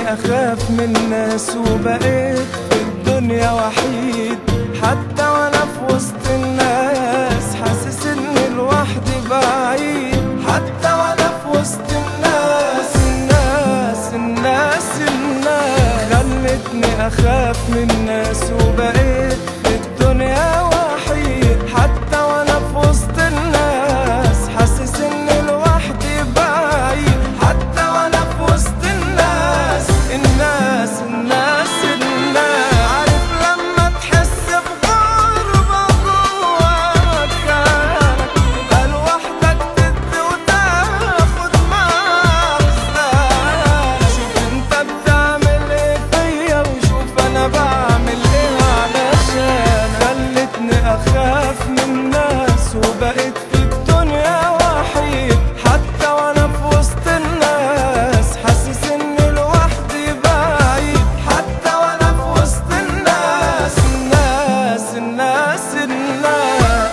اخاف من الناس وبقيت في الدنيا وحيد حتى وانا في وسط الناس حاسس اني لوحدي بعيد حتى وانا في وسط الناس الناس الناس الناس خلتني اخاف من الناس وبقيت في الدنيا وحيد حتى وانا في وسط الناس حاسس اني لوحدي بعيد حتى وانا في وسط الناس الناس الناس الناس عارف لما تحس بغربة جوا مكانك تبقى لوحدك تدي وتاخد معاك زمان شوف انت بتعمل ايه فيا وشوف انا بعمل ايه علشان خلتني اخاف من الناس وبقيت في الدنيا وحيد حتى وانا في وسط الناس حاسس اني لوحدي بعيد حتى وانا في وسط الناس الناس الناس الناس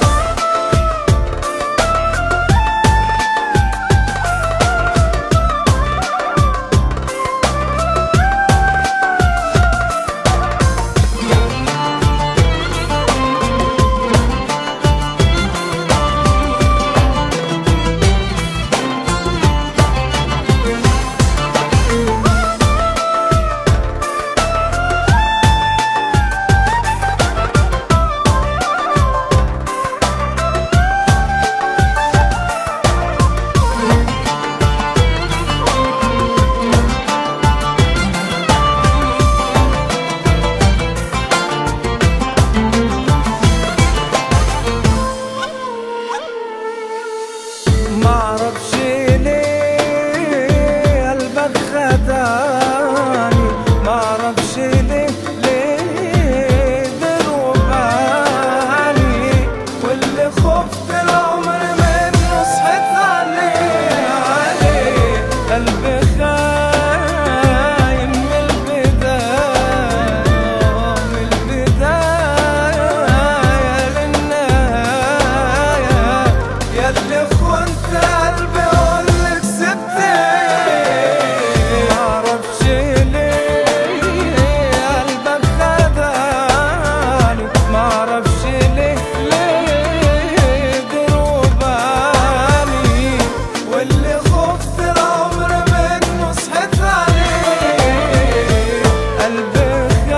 معرفش ليه قلبك خدعني معرفش ليه ليه دروباني واللي خفت العمر منه صحيت عليه عليه قلبي خاين من البداية من البداية للنهاية ياللي خنت قلبي اقولك سبت ايه معرفش ليه قلبك خدعني معرفش ليه ليه دروباني واللي خفت العمر منه صحيت عليه قلبي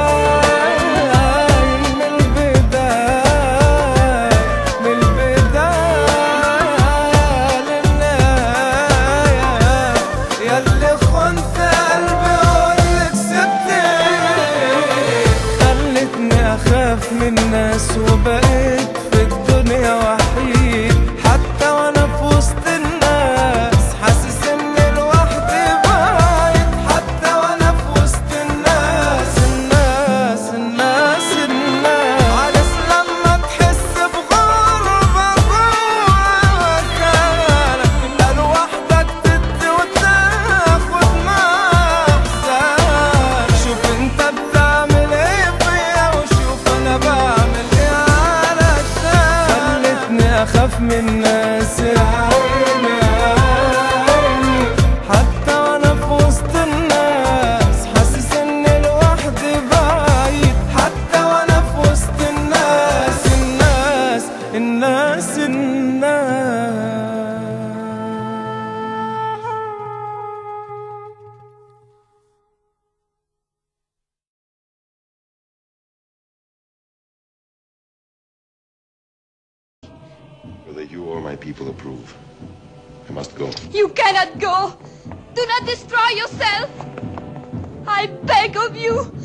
خاين من البداية من البداية للنهاية ياللي خنت قلبي اقولك سبت ايه خلتني اخاف من الناس وبقيت في الدنيا وحيد حتى وانا في وسط الناس حاسس اني لوحدي بعيد حتى وانا في وسط الناس الناس الناس الناس عارف لما تحس بغربة جوا مكانك تبقى لوحدك تدي وتاخد معاك زمان شوف انت بتعمل ايه فيا وشوف انا بعمل ايه علشان خلتني اخاف من الناس يا عيني يا عيني حتى وانا في وسط الناس حاسس اني لوحدي بعيد حتى وانا في وسط الناس الناس الناس الناس Whether you or my people approve, I must go. You cannot go! Do not destroy yourself! I beg of you!